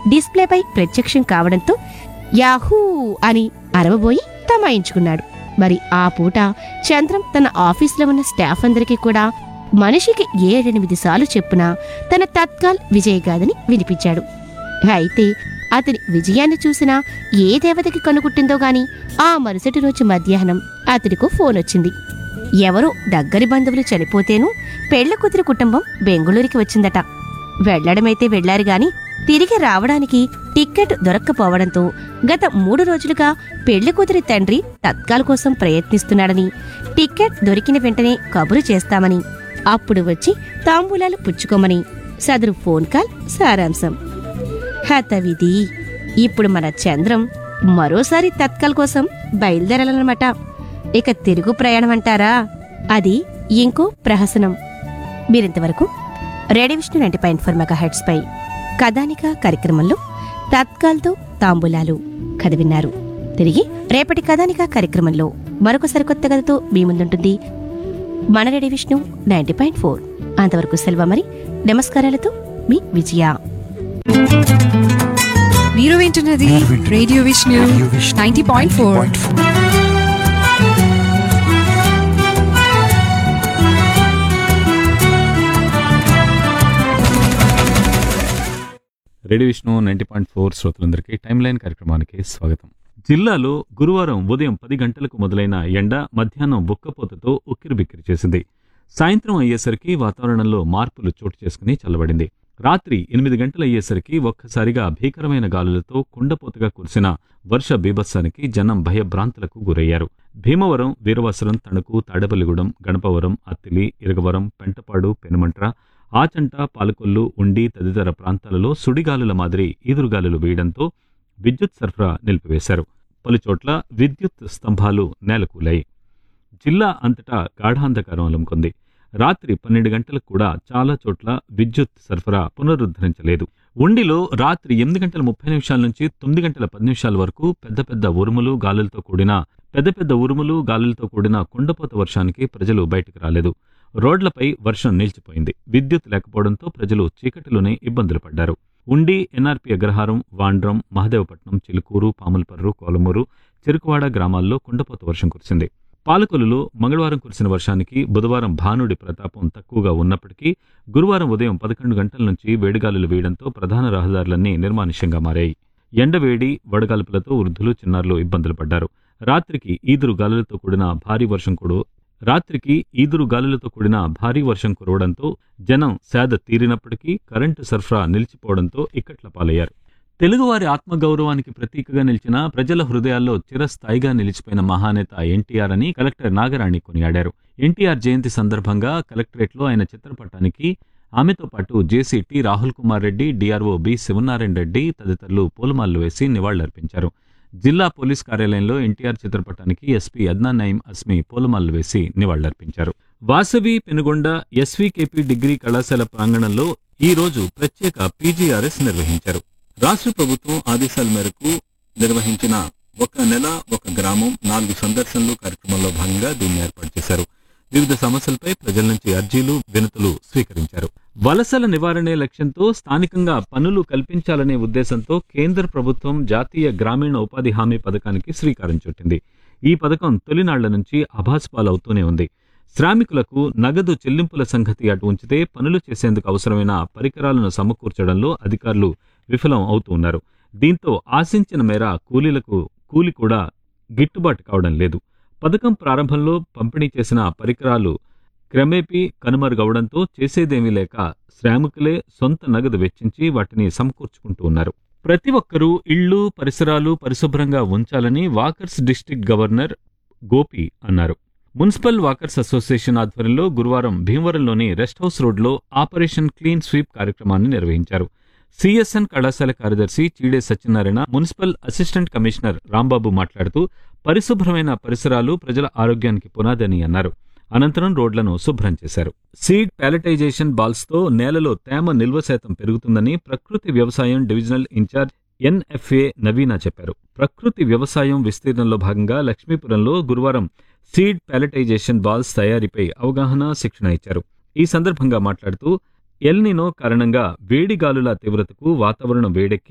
డిస్ప్లేపై ప్రత్యక్షం కావడంతో యాహూ అని అరవబోయి తమాయించుకున్నాడు మరి ఆ పూట చంద్రం తన ఆఫీసులో ఉన్న స్టాఫ్ అందరికీ కూడా మనిషికి ఏడెనిమిది సార్లు చెప్పున తన తత్కాల్ విజయగాథని వినిపించాడు అయితే అతని విజయాన్ని చూసిన ఏ దేవతకి కనుగుట్టిందో గాని ఆ మరుసటి రోజు మధ్యాహ్నం అతడికో ఫోన్ వచ్చింది ఎవరో దగ్గరి బంధువులు చనిపోతేను పెళ్లి కూతురి కుటుంబం బెంగుళూరుకి వచ్చిందట వెళ్లడమైతే వెళ్లారు గాని తిరిగి రావడానికి టిక్కెట్ దొరక్కపోవడంతో గత మూడు రోజులుగా పెళ్లి కూతురి తండ్రి తత్కాల కోసం ప్రయత్నిస్తున్నాడని టిక్కెట్ దొరికిన వెంటనే కబురు చేస్తామని అప్పుడు వచ్చి తాంబూలాలు పుచ్చుకోమని సదరు ఫోన్ కాల్ సారాంశం హతవిధి ఇప్పుడు మన చంద్రం మరోసారి తత్కాల్ కోసం బయలుదేరాలన్నమాట ఇక తిరుగు ప్రయాణం అంటారా అది ఇంకో ప్రహసనం మీరింతవరకు radio Vishnu ninety point four megahertz పై కథానిక కార్యక్రమంలో తత్కాల్తో తాంబూలాలు కథ విన్నారు తిరిగి రేపటి కథానిక కార్యక్రమంలో మరొక సరికొత్త కథతో మీ ముందుంటుంది మన radio Vishnu ninety point four అంతవరకు సెలవు మరి నమస్కారాలతో మీ విజయ మీరు వింటున్నది మీరు వింటున్నది radio Vishnu radio Vishnu ninety point four 90.4. Radio Vishnu ninety point four శ్రోతలందరికీ టైమ్ లైన్ కార్యక్రమానికి స్వాగతం జిల్లాలో గురువారం ఉదయం పది గంటలకు మొదలైన ఎండ మధ్యాహ్నం బుక్కపోతతో ఉక్కిరిబిక్కిరి చేసింది సాయంత్రం అయ్యేసరికి వాతావరణంలో మార్పులు చోటు చేసుకుని చల్లబడింది రాత్రి ఎనిమిది గంటలు అయ్యేసరికి ఒక్కసారిగా భీకరమైన గాలులతో కుండపోతగా కురిసిన వర్ష బీభత్సానికి జనం భయభ్రాంతులకు గురయ్యారు భీమవరం వీరవసరం తణుకు తాడేపల్లిగూడెం గణపవరం అత్తిలి ఇరగవరం పెంటపాడు పెనుమంట్ర ఆచంట పాలకొల్లు ఉండి తదితర ప్రాంతాలలో సుడిగాలుల మాదిరి ఈదురుగాలులు వేయడంతో విద్యుత్ సరఫరా నిలిపివేశారు పలుచోట్ల విద్యుత్ స్తంభాలు నేలకూలాయి జిల్లా అంతటా గాఢాంధకారం అలుముకుంది రాత్రి పన్నెండు గంటలకు కూడా చాలా చోట్ల విద్యుత్ సరఫరా పునరుద్ధరించలేదు ఉండిలో రాత్రి ఎనిమిది గంటల ముప్పై నిమిషాల నుంచి తొమ్మిది గంటల పది నిమిషాల వరకు పెద్ద పెద్ద ఉరుములు గాలులతో కూడిన పెద్ద పెద్ద ఉరుములు గాలులతో కూడిన కుండపోత వర్షానికి ప్రజలు బయటకు రాలేదు రోడ్లపై వర్షం నిలిచిపోయింది విద్యుత్ లేకపోవడంతో ప్రజలు చీకటిలోనే ఇబ్బందులు పడ్డారు ఉండి ఎన్ఆర్పి అగ్రహారం వాండ్రం మహదేవపట్నం చిలుకూరు పాములపర్రు కోలమూరు చెరుకువాడ గ్రామాల్లో కుండపోత వర్షం కురిసింది పాలకొల్లులో మంగళవారం కురిసిన వర్షానికి బుధవారం భానుడి ప్రతాపం తక్కువగా ఉన్నప్పటికీ గురువారం ఉదయం పదకొండు గంటల నుంచి వేడిగాలులు వేయడంతో ప్రధాన రహదారులన్నీ నిర్మానుష్యంగా మారాయి ఎండవేడి వడగాల్పులతో వృద్ధులు చిన్నారులు ఇబ్బందులు పడ్డారు రాత్రికి ఈదురు గాలులతో కూడిన భారీ వర్షం కూడా రాత్రికి ఈదురు గాలులతో కూడిన భారీ వర్షం కురవడంతో జనం సేద తీరినప్పటికీ కరెంటు సరఫరా నిలిచిపోవడంతో ఇక్కట్ల పాలయ్యారు తెలుగువారి ఆత్మగౌరవానికి ప్రతీకగా నిలిచిన ప్రజల హృదయాల్లో చిరస్థాయిగా నిలిచిపోయిన మహానేత ఎన్టీఆర్ అని కలెక్టర్ నాగరాణి కొనియాడారు ఎన్టీఆర్ జయంతి సందర్భంగా కలెక్టరేట్లో ఆయన చిత్రపటానికి ఆమెతో పాటు JC T Rahul Kumar Reddy DRO B Sivanarayana Reddy తదితరులు పూలమాలలు వేసి నివాళులర్పించారు జిల్లా పోలీస్ కార్యాలయంలో ఎన్టీఆర్ చిత్రపటానికి ఎస్పీ అద్నాన్ నయీం అస్మి పూలమాలలు వేసి నివాళులర్పించారు వాసవి పెనుగొండ ఎస్వీకేపీ డిగ్రీ కళాశాల ప్రాంగణంలో ఈ రోజు ప్రత్యేక పీజీఆర్ఎస్ నిర్వహించారు రాష్ట్ర ప్రభుత్వం ఆదేశాల మేరకు నిర్వహించిన ఒక నెల ఒక గ్రామం నాలుగు సందర్శనలు కార్యక్రమంలో భాగంగా దీన్ని ఏర్పాటు చేశారు వివిధ సమస్యలపై ప్రజల నుంచి అర్జీలు వినతులు స్వీకరించారు వలసల నివారణే లక్ష్యంతో స్థానికంగా పనులు కల్పించాలనే ఉద్దేశంతో కేంద్ర ప్రభుత్వం జాతీయ గ్రామీణ ఉపాధి హామీ పథకానికి శ్రీకారం చుట్టింది ఈ పథకం తొలినాళ్ల నుంచి అభాస్పాలవుతూనే ఉంది శ్రామికులకు నగదు చెల్లింపుల సంగతి అటు ఉంచితే పనులు చేసేందుకు అవసరమైన పరికరాలను సమకూర్చడంలో అధికారులు విఫలం అవుతూ ఉన్నారు దీంతో ఆశించిన మేర కూలీలకు కూలి కూడా గిట్టుబాటు కావడం లేదు పథకం ప్రారంభంలో పంపిణీ చేసిన పరికరాలు క్రమేపీ కనుమరుగవడంతో చేసేదేమీ లేక శ్రామికులే సొంత నగదు వెచ్చించి వాటిని సమకూర్చుకుంటూ ఉన్నారు ప్రతి ఒక్కరూ ఇళ్ళు పరిసరాలు పరిశుభ్రంగా ఉంచాలని వాకర్స్ డిస్ట్రిక్ట్ గవర్నర్ గోపి అన్నారు మున్సిపల్ వాకర్స్ అసోసియేషన్ ఆధ్వర్యంలో గురువారం భీమవరంలోని రెస్ట్ హౌస్ రోడ్లో ఆపరేషన్ క్లీన్ స్వీప్ కార్యక్రమాన్ని నిర్వహించారు సిఎస్ఎన్ కళాశాల కార్యదర్శి Cheede Satyanarayana municipal assistant commissioner Rambabu మాట్లాడుతూ పరిశుభ్రమైన పరిసరాలు ప్రజల ఆరోగ్యానికి పునాదని అన్నారు అనంతరం రోడ్లను శుభ్రం చేశారు సీడ్ ప్యాలటైజేషన్ బాల్స్ తో నేలలో తేమ నిల్వ శాతం పెరుగుతుందని ప్రకృతి వ్యవసాయం డివిజనల్ ఇన్ఛార్జ్ ఎన్ఎఫ్ఏ నవీనా చెప్పారు ప్రకృతి వ్యవసాయం విస్తీర్ణంలో భాగంగా లక్ష్మీపురంలో గురువారం సీడ్ ప్యాలటైజేషన్ బాల్స్ తయారీపై అవగాహన శిక్షణ ఇచ్చారు ఈ సందర్భంగా మాట్లాడుతూ ఎల్నినో కారణంగా వేడి గాలుల తీవ్రతకు వాతావరణం వేడెక్కి